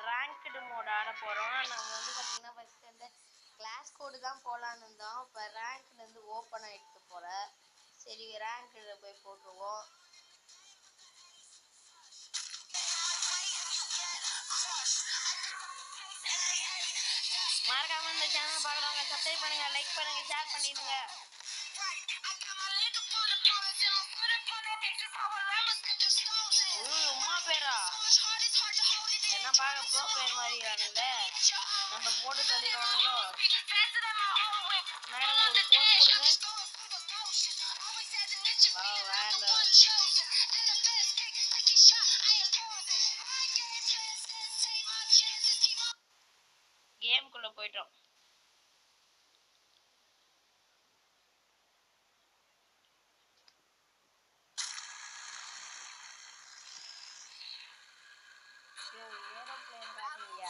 Ranked mode ஆட போகிறோம் நம்ம வந்து பார்த்தீங்கன்னா ஃபஸ்ட்டு வந்து கிளாஸ் கோடு தான் போகலான்னு இருந்தோம் இப்போ ரேங்க்லேருந்து ஓப்பன் ஆகிடுது போல் சரி ரேங்க்கில் போய் போட்டுருவோம் மறக்காம இந்த சேனல் பார்க்குறவங்க சப்ஸ்கிரைப் பண்ணுங்க லைக் பண்ணுங்க ஷேர் பண்ணிடுங்க உம், உமா பேரா என்ன பார்க்க ப்ரோ பிளேயர் மாதிரி இருக்கானுங்களே நம்ம போட்டு தள்ளிடுவாங்களோ மேடம் ஒரு போட் கொடுங்க வா வேற level. கேம்குள்ள போயிட்டோம் ஏரோப்ளேன் பாக்குறியா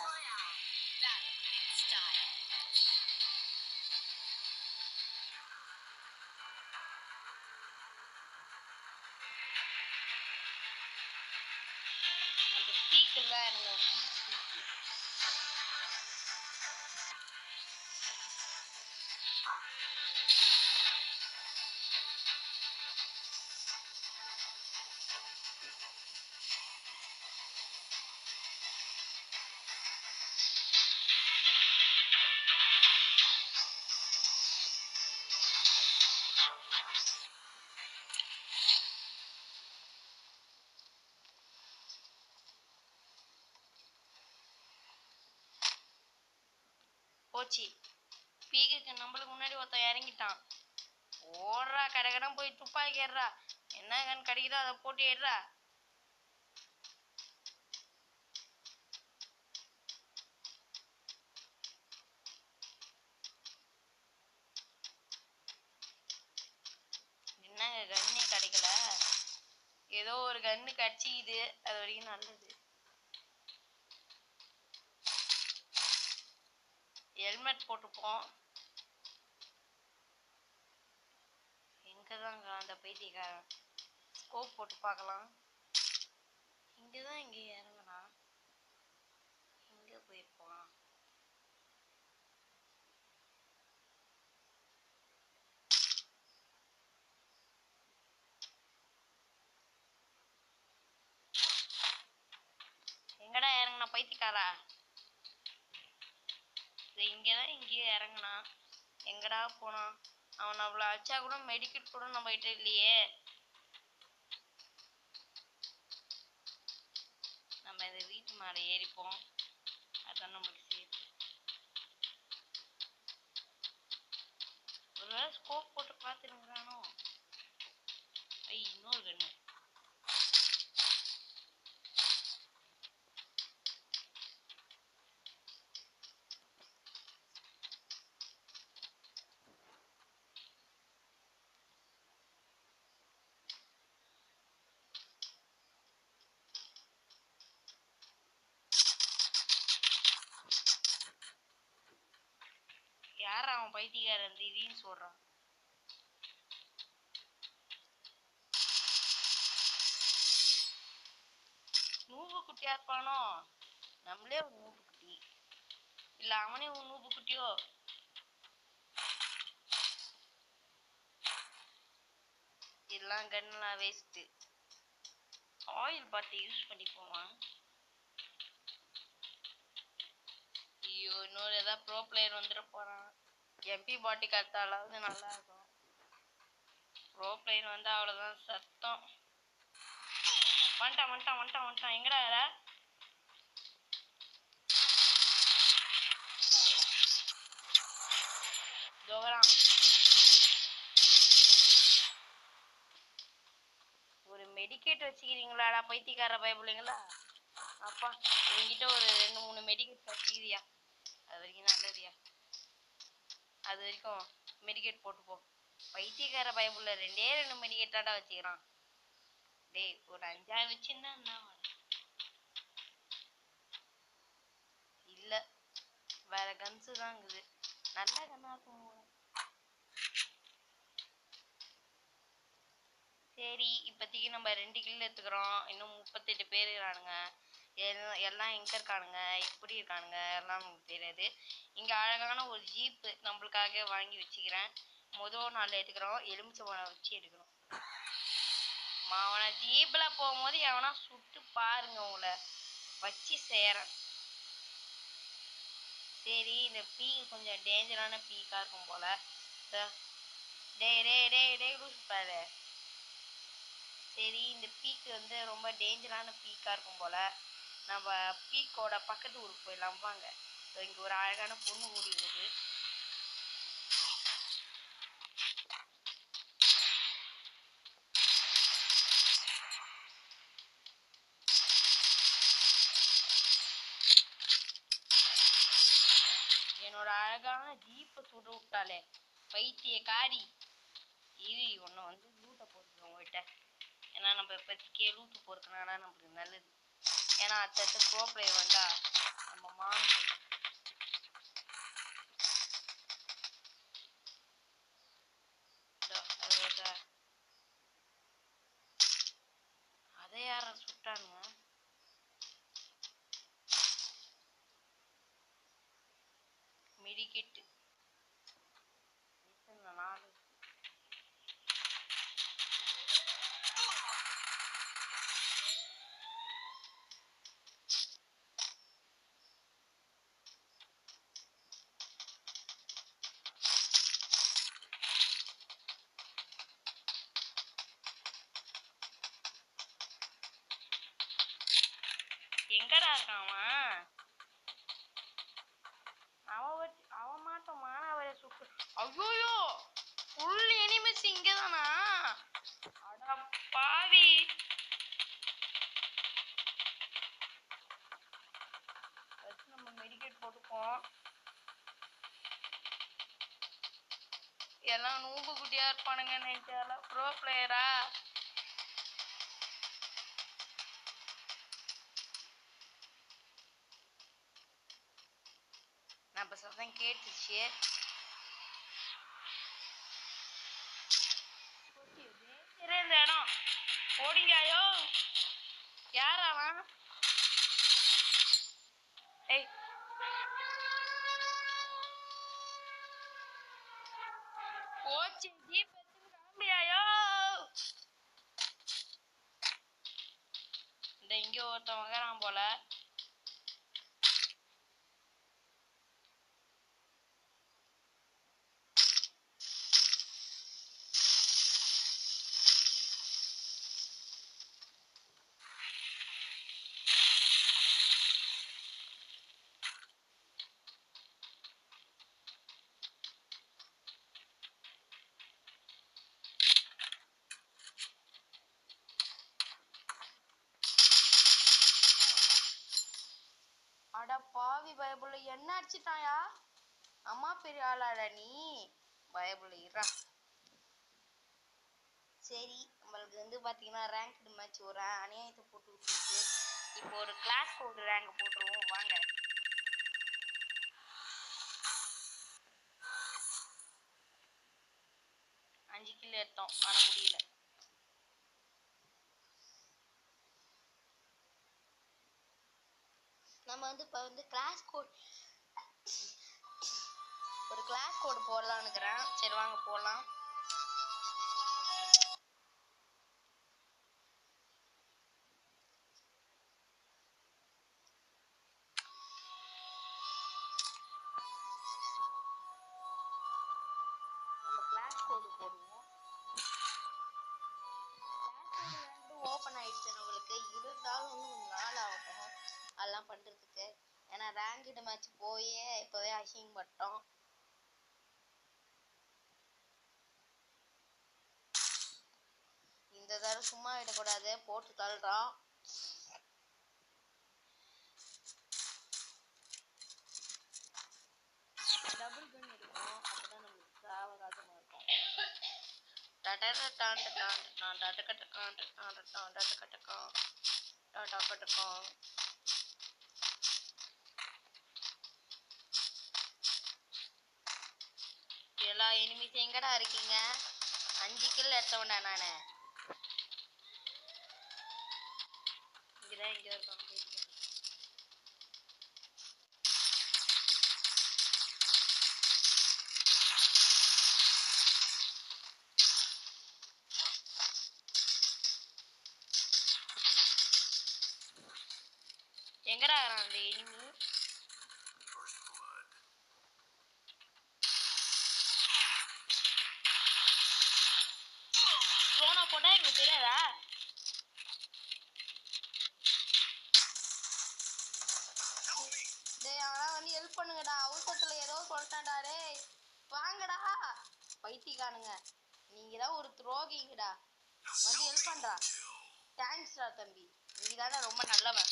அந்த பீக்குல எனக்கு போச்சு பீக்குக்கு நம்மளுக்கு முன்னாடி ஒருத்தன் இறங்கிட்டான் ஓடுறா கடகடம் போய் துப்பாக்கி ஏறுறா என்ன கன் கிடைக்குதோ அதை போட்டு ஏறுறா என்னங்க கன்னே கிடைக்கல ஏதோ ஒரு கன்னு கடிச்சிக்குது அது வரைக்கும் நல்லது ஹெல்மெட் போட்டுப்போம் எங்கதாங்க அந்த பைத்தியக்காரன் ஸ்கோப் போட்டு பார்க்கலாம் இங்கதான் இங்க இறங்குனா எங்க போயிருப்பான் எங்கடா இறங்குனா பைத்தியக்காரா இது இங்கதான் இங்கேயே இறங்குனான் எங்கடா போனான் அவன் நம்மள அடிச்சா கூட மெடிக்கெட் கூட நம்ம கிட்ட இல்லையே நம்ம இந்த வீட்டு மேலே ஏறிப்போம் அதான் நம்மளுக்கு சேஃப் ஒருவேளை ஸ்கோப் போட்டு பார்த்துருங்கிறானோ ஐ இன்னொரு கண்ணு யார் அவன் பைத்தியக்காரன் திடீர்னு சொல்றான் நூபு குட்டியா இருப்பானோ நம்மளே ஒரு நூபு குட்டி இல்ல அவனே ஒரு நூபு குட்டியோ எல்லாம் கண்ணெல்லாம் வேஸ்ட் ஆயில் பாட்டு யூஸ் பண்ணி போவான் ஐயோ இன்னொரு ஏதாவது ப்ரோ பிளேயர் வந்துட போறான் எம்பி பாட்டி கத்தாலாவது நல்லா இருக்கும் ப்ரோ பிளேயர் வந்து அவ்வளவுதான் சத்தம் வந்துட்டான் வந்துட்டான் வந்துட்டான் வந்துட்டான் எங்கடா வேற தோகலாம் ஒரு மெடிக்கேட் வச்சுக்கிறீங்களாடா பைத்தியக்கார பயப்புள்ளைங்களா அப்பா இவங்கிட்ட ஒரு ரெண்டு மூணு மெடிக்கேட் வச்சுக்கிறியா அது வரைக்கும் நல்லதுயா அது வரைக்கும் மெடிக்கேட் போட்டுப்போ பைத்தியக்கார பயப்புள்ள ரெண்டே ரெண்டு மெடிக்கேட்டாடா வச்சுக்கிறான் டேய் ஒரு அஞ்சாறு வச்சிருந்தா என்ன ஆகும்? இல்ல வேற கன்ஸு தான் இருக்குது நல்ல கன்னா இருக்கும் போல. சரி இப்போதைக்கு நம்ம ரெண்டு கில் எடுத்துக்கிறோம் இன்னும் முப்பத்தெட்டு பேர் இருக்கிறானுங்க எல்லாம் எல்லாம் எங்க இருக்கானுங்க எப்படி இருக்கானுங்க எல்லாம் நமக்கு தெரியாது இங்க அழகான ஒரு ஜீப் நம்மளுக்காக வாங்கி வச்சுக்கிறேன் முதல் நாள் எடுக்கிறோம் எலுமிச்சம்பழம் வச்சு எடுக்கிறோம் மாவன ஜீப்ல போகும்போது எவனா சுட்டு பாருங்க உங்களை வச்சு செய்யறேன் சரி இந்த பீக் கொஞ்சம் டேஞ்சரான பீக்கா இருக்கும் போல இதோ. டேய் டேய் டேய் டேய் லூசு பாரு சரி இந்த பீக் வந்து ரொம்ப டேஞ்சரான பீக்கா இருக்கும் போல நம்ம பீக்கோட பக்கத்து ஊருக்கு போயிடலாம் வாங்க இதோ இங்க ஒரு அழகான பொண்ணு ஓடி வருது என்னோட அழகான ஜீப்பை சுட விட்டாலே பைத்திய காரி இரு உன்னை வந்து லூட்டை போட்டுருவோம் உங்ககிட்ட ஏன்னா நம்ம இப்போதைக்கே லூட்டு போறதுனால நம்மளுக்கு நல்லது ஏன்னா அடுத்தடுத்து ப்ரோ பிளேயர் வந்தா நம்ம மானம் போயிடும். இதோ, அது வருதா? அதை யார சுட்டானுங்க மெடிக்கெட்டு எத்தனை நாள் எங்கடா இருக்கான் அவன் அவன் வச்சு அவன் மாட்டம் மானாவரை சுட்டு ஐயோயோ ஃபுல் எனிமிஸ் இங்கதானா அட பாவி ஃபர்ஸ்ட் நம்ம மெடிக்கேட் போட்டுப்போம் எல்லாம் நூம்பு குட்டியா இருப்பானுங்க நினைச்சால ப்ரோ பிளேயரா நம்ம சத்தம் கேட்டுச்சு சரி, இந்த இடம் ஓடிங்காயோ யார் அவன் ஏய் போச்சு ஜீப் எடுத்துட்டு கிளம்பியாயோ இந்த இங்க ஒருத்தன் வகறான் போல அட பாவி பயபுள்ள என்ன அடிச்சிட்டாயா அம்மா பெரிய ஆளாடா நீ பயபுள்ள இருடா சரி நம்மளுக்கு வந்து பாத்தீங்கன்னா ரேங்க்டு மேட்ச் ஒரு அநியாயத்தை போட்டு விட்டுருக்கு இப்போ ஒரு கிளாஸ் கோடு ரேங்க் போட்டுருவோம் வாங்க அஞ்சு கிலோ எடுத்தோம் ஆனா முடியல நம்ம வந்து இப்போ வந்து கிளாஸ் கோட் ஒரு கிளாஸ் கோடு போடலான்னுக்கிறேன் சரி வாங்க போடலாம் நம்ம கிளாஸ் கோடு போடுவோம் ஓப்பன் ஆயிடுச்சு நம்மளுக்கு இருந்தாலும் இன்னும் கொஞ்சம் நாள் ஆகட்டும் அதெல்லாம் பண்றதுக்கு ஏன்னா ரேங்கிடு மேட்ச் போயே இப்போவே அசிங்கப்பட்டோம் இந்த தடவை சும்மா விடக்கூடாது போட்டு தள்ளுறோம் டபுள் கன் எடுக்கணும் அப்பதான் நம்மளுக்கு சாவகாசமா இருக்கும் டடடடான் டடான் டடான் டடகடகான் டடான் டடான் டடகடகான் டடகடகான். எல்லா எனிமிஸ் எங்கடா இருக்கீங்க அஞ்சு கில் எடுத்தவன்டா நானு இங்கதான் இங்க இருக்கோம் போயிட்டு எங்கடா இருக்கிறான் அந்த எனிமி ட்ரோனா போட்டா எங்களுக்கு தெரியாதா டேய் அவனா வந்து ஹெல்ப் பண்ணுங்கடா அவசரத்துல ஏதோ சொல்லிட்டான்டா டேய் வாங்கடா பைத்தியக்கானுங்க நீங்க தான் ஒரு துரோகிங்கடா வந்து ஹெல்ப் பண்றா தேங்க்ஸ்டா தம்பி நீ தானே ரொம்ப நல்லவன்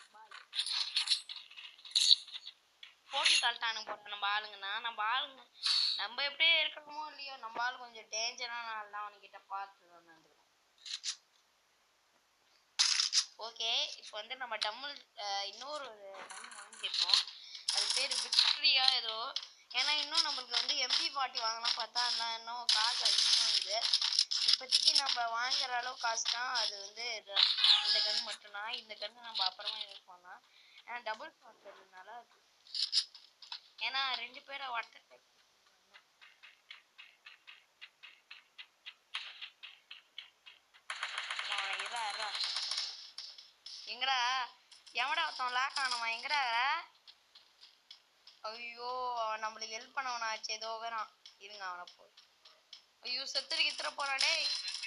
போட்டி தள்ளிட்டானுங்க போட்ட நம்ம ஆளுங்கண்ணா நம்ம ஆளுங்க நம்ம எப்படியே இருக்கணுமோ இல்லையோ நம்ம ஆளு கொஞ்சம் டேஞ்சரான ஆள் தான் அவனுக்கிட்ட பார்த்து வந்துருக்கோம் ஓகே இப்போ வந்து நம்ம டம்மல் இன்னொரு gun வாங்கியிருக்கோம் அது பேர் விக்ட்ரியா ஏதோ ஏன்னா இன்னும் நம்மளுக்கு வந்து எம்பி ஃபார்ட்டி வாங்கலாம் பார்த்தா இன்னும் இன்னும் காசு அதிகமாகுது இப்போதைக்கு நம்ம வாங்குற அளவு காசு தான் அது வந்து இது இந்த கன் மட்டும்தான் இந்த கன்று நம்ம அப்புறமா யூஸ் பண்ணலாம் ஏன்னா டபுள் ஷாட் நல்லா இருக்கு ஏன்னா ரெண்டு பேரை ஒருத்தர் இரா இரா எங்கடா எவடா ஒருத்தன் லாக் ஆனவன் எங்கடா ஐயோ அவன் நம்மளுக்கு ஹெல்ப் பண்ணவனாச்சு ஏதோ வரான் இருங்க அவனை போய் ஐயோ செத்துரு கித்துற போறான் டேய்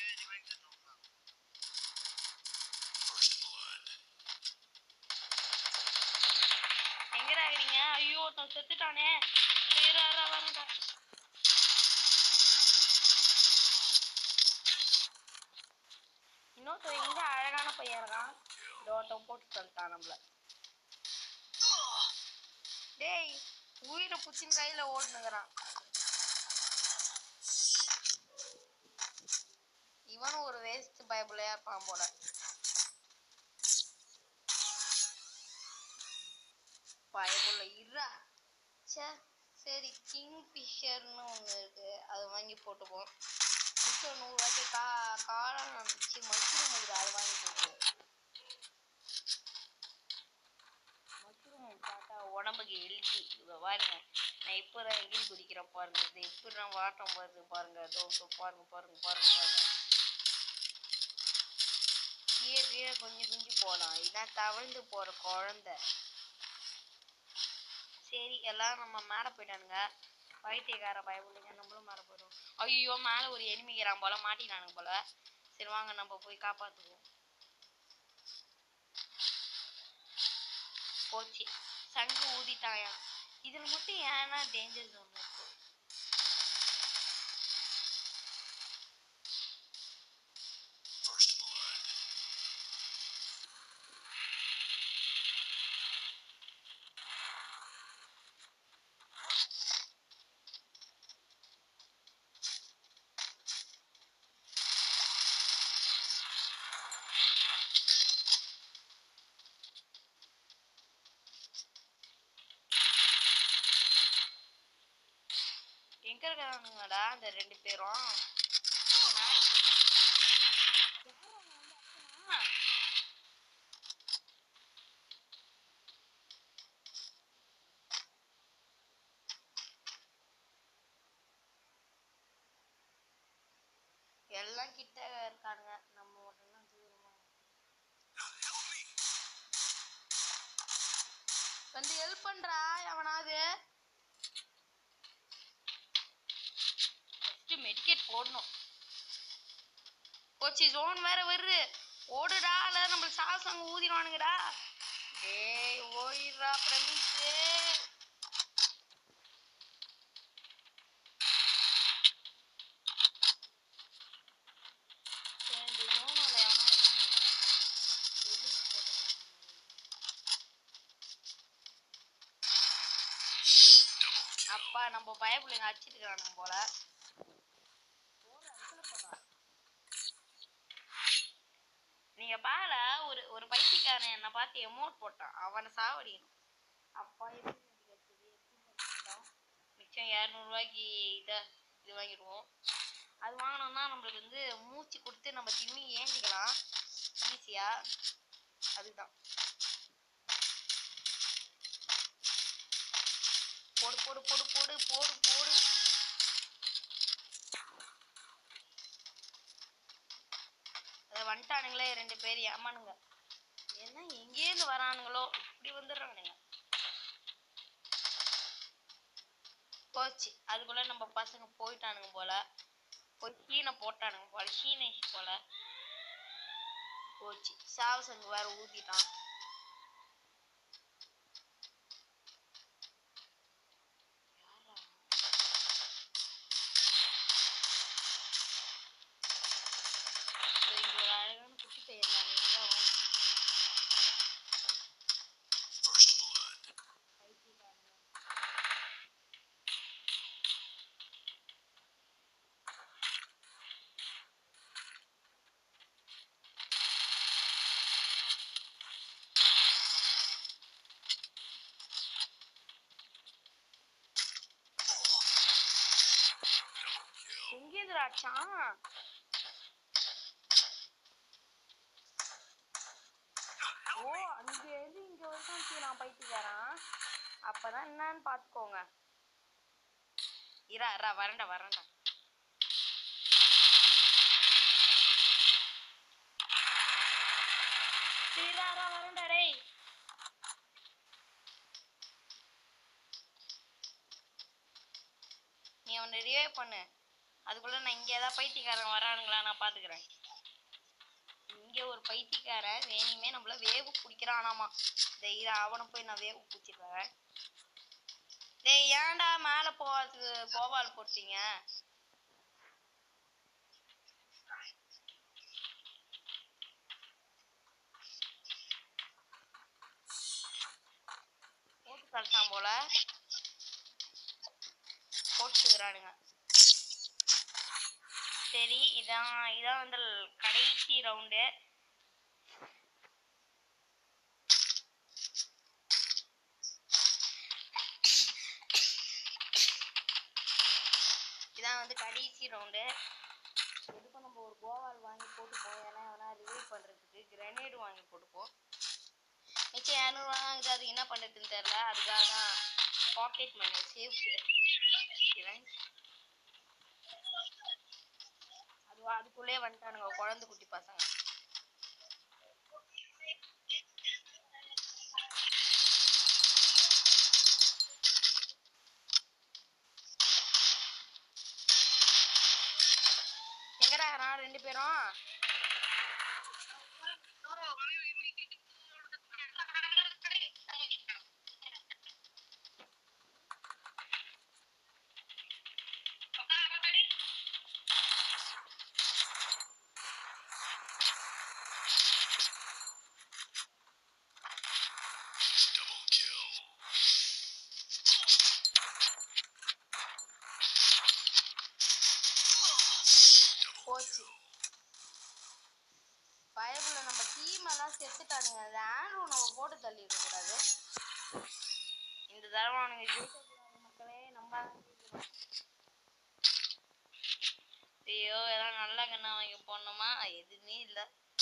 எங்கடா இருக்கிறீங்க ஐயோ ஒருத்தன் செத்துட்டானே சீராரா வரடா இன்னொருத்தன் எங்க அழகான பையன் இருக்கான் இந்த ஒருத்தன் போட்டு தள்ளிட்டான் நம்மள டேய் உயிரை புச்சின் கையில ஓடுனுங்கிறான் இவனும் ஒரு வேஸ்ட் பைபிளையா இருப்பான் போல பைபிள்ல இருடா ச்சே சரி கிங் ஃபிஷர்னு ஒன்று இருக்கு அதை வாங்கி போட்டுப்போம் மிச்சம் நூறுரூவாய்க்கு கா காளான் சி மஷ்ரூம் இருக்குது அதை வாங்கி போட்டுருவோம் மஷ்ரூம் பார்த்தா உடம்புக்கு ஹெல்த்தி இதை பாருங்க நான் இப்போ தான் எகிரி குடிக்கிறேன் பாருங்க இது எப்படி நான் வாட்டம் வருது பாருங்க இதோ இதோ பாருங்க பாருங்க பாருங்க பாருங்க கீழே கீழே கொஞ்சம் குஞ்சு போகலாம் இதான் தவழ்ந்து போகிற குழந்தை சரி எல்லாரும் நம்ம மேலே போயிட்டானுங்க பைத்தியக்கார பயப்படுங்க நம்மளும் மேலே போயிடும் ஐயோ மேலே ஒரு எனிமிக்கிறான் போல மாட்டினானுங்க போல சரி வாங்க நம்ம போய் காப்பாற்றுவோம் போச்சு சங்கு ஊதிட்டாயா இதில் மட்டும் ஏன்னா டேஞ்சர் ஜோன் இருக்கு எங்க இருக்கானுங்கடா அந்த ரெண்டு பேரும் சரி, மேல போய் நிக்கணும். யார் அவங்க வந்து அப்பனா? எல்லாம் கிட்ட இருக்கானுங்க நம்ம மட்டும்தான் தூரமா வந்து ஹெல்ப் பண்றா எவனாவது ஃபர்ஸ்ட் மெடிக்கேட் போடணும் போச்சு ஜோன் வேற வருது ஓடுடா இல்ல நம்மளுக்கு சாஸ் அங்க ஊதிடுவானுங்கடா டேய் ஓடிடுறா பிரமிஸ் இந்த ஜோனில் எவனா இருக்கானுங்க எதுக்கு போட்டாங்க அப்பா நம்ம பயப்புள்ளைங்க அடிச்சிட்டு இருக்கானுங்க போல நீங்க பால ஒரு ஒரு பைத்தியக்காரன் என்ன பார்த்து எமோட் போட்டான் அவனை சாவடிக்கணும் அப்பா எப்படி அடிக்கிறது? எப்படி பண்ணலாம்? மிச்சம் இரநூறுவாய்க்கு இதை இது வாங்கிடுவோம் அது வாங்கினோம்னா நம்மளுக்கு வந்து மூச்சு கொடுத்து நம்ம திரும்பி ஏந்திக்கலாம் ஈஸியா அதுதான் போடு போடு போடு போடு போடு போடு அதை வந்துட்டானுங்களே ரெண்டு பேர் ஏமானுங்க என்ன எங்கேருந்து வரானுங்களோ இப்படி வந்துடுறானுங்க போச்சு அதுக்குள்ள நம்ம பசங்க போயிட்டானுங்க போல போய் கீனை போட்டானுங்க போல கீனேஷ் போல போச்சு சாவசங்க வேற ஊத்திட்டான் யாரா? இதோ இங்க ஒரு அழகான குட்டி பையன் இருந்தான். எங்க அவன்? பைத்தியக்காரன். எங்கேதுடா அடிச்சான் ஓ அங்க இருந்து இங்க வரைக்கும் நான் பைத்தியக்காரன் அப்பதான் என்னன்னு பாத்துக்கோங்க இரா இரா வரேன்டா வரேன்டா இரா இரா வரேன்டா டேய் நீ அவனை ரிவைவ் பண்ணு அதுக்குள்ள நான் இங்க ஏதாவது பைத்தியக்காரன் வரானுங்களா நான் பாத்துக்கிறேன் இங்க ஒரு பைத்தியக்காரன் வேணுமே நம்மள வேவு குடிக்கிறானாமா டேய் அவனை போய் நான் வேவு குடிச்சிடுறேன் டேய் ஏன்டா மேல போவாதுக்கு போவால் போட்டீங்க போட்டு கழிச்சான் போல போட்டுக்கிறானுங்க சரி இதான் இதான் வந்து கடைசி ரவுண்டு இதான் வந்து கடைசி ரவுண்டு எதுக்கும் நம்ம ஒரு கோவால் வாங்கி போட்டுப்போம் ஏன்னா வேணா ரிவைவ் பண்றதுக்கு கிரனேடு வாங்கி போட்டுப்போம் மிச்சம் இரநூறுவா வாங்குது அது என்ன பண்றதுன்னு தெரியல அதுக்காக தான் பாக்கெட் மணி சேஃப் அதுவா அதுக்குள்ளே வந்துட்டானுங்க குழந்தை குட்டி பசங்க எங்கடா நான் ரெண்டு பேரும் போச்சு பயபுல நம்ம டீம் எல்லாம் செத்துட்டானுங்க அந்த ஆண்ட்ரூ நம்ம போட்டு தள்ளிட கூடாது இந்த தடவை அவனுங்க ஜெயிக்கக்கூடாது மக்களே நம்ம ஐயோ எல்லாம் நல்ல கண்ணா வாங்கி போடணுமா எதுவுமே இல்ல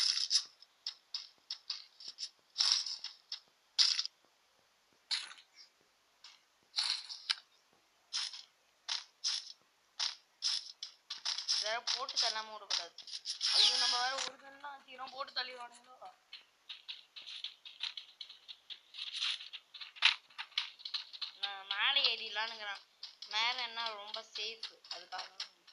இந்த தடவை போட்டு தள்ளாம விடக்கூடாது ஐயோ நம்ம வேற ஒரு கண்ணா சீக்கிரம் போட்டு தள்ளிடுவானுங்களோ நான் மேலே ஏறிடலான்னுங்கிறான் மேலே என்ன ரொம்ப சேஃப் அதுக்காக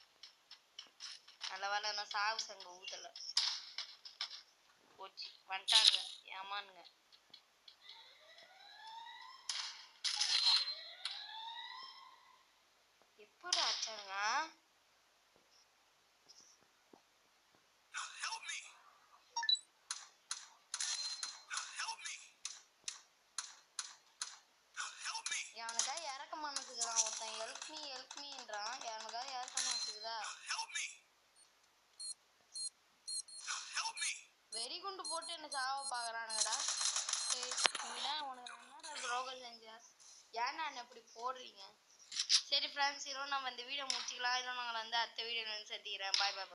நல்ல வேலை நான் சாவு சங்க ஊதல போச்சு வந்துட்டானுங்க ஏமானுங்க எப்படி ஆச்சானுங்க அவனுக்கா இறக்க மனசுக்குதான் ஒருத்தன் ஹெல்ப் மீ ஹெல்ப் மீன்றான் அவனுக்கா இறக்க மனசுக்குதா வெடிகுண்டு போட்டு என்ன சாவ பாக்குறானுங்கடா ஏய், நீடா உனக்கு நான் என்னடா துரோகம் செஞ்சேன் ஏன்டா என்ன இப்படி போடுறீங்க சரி ஃப்ரெண்ட்ஸ் இதோ நம்ம இந்த வீடியோ முடிச்சுக்கலாம் இதோ நாங்கள் வந்து அடுத்த வீடியோ வந்து சந்திக்கிறேன் பாய் பாய்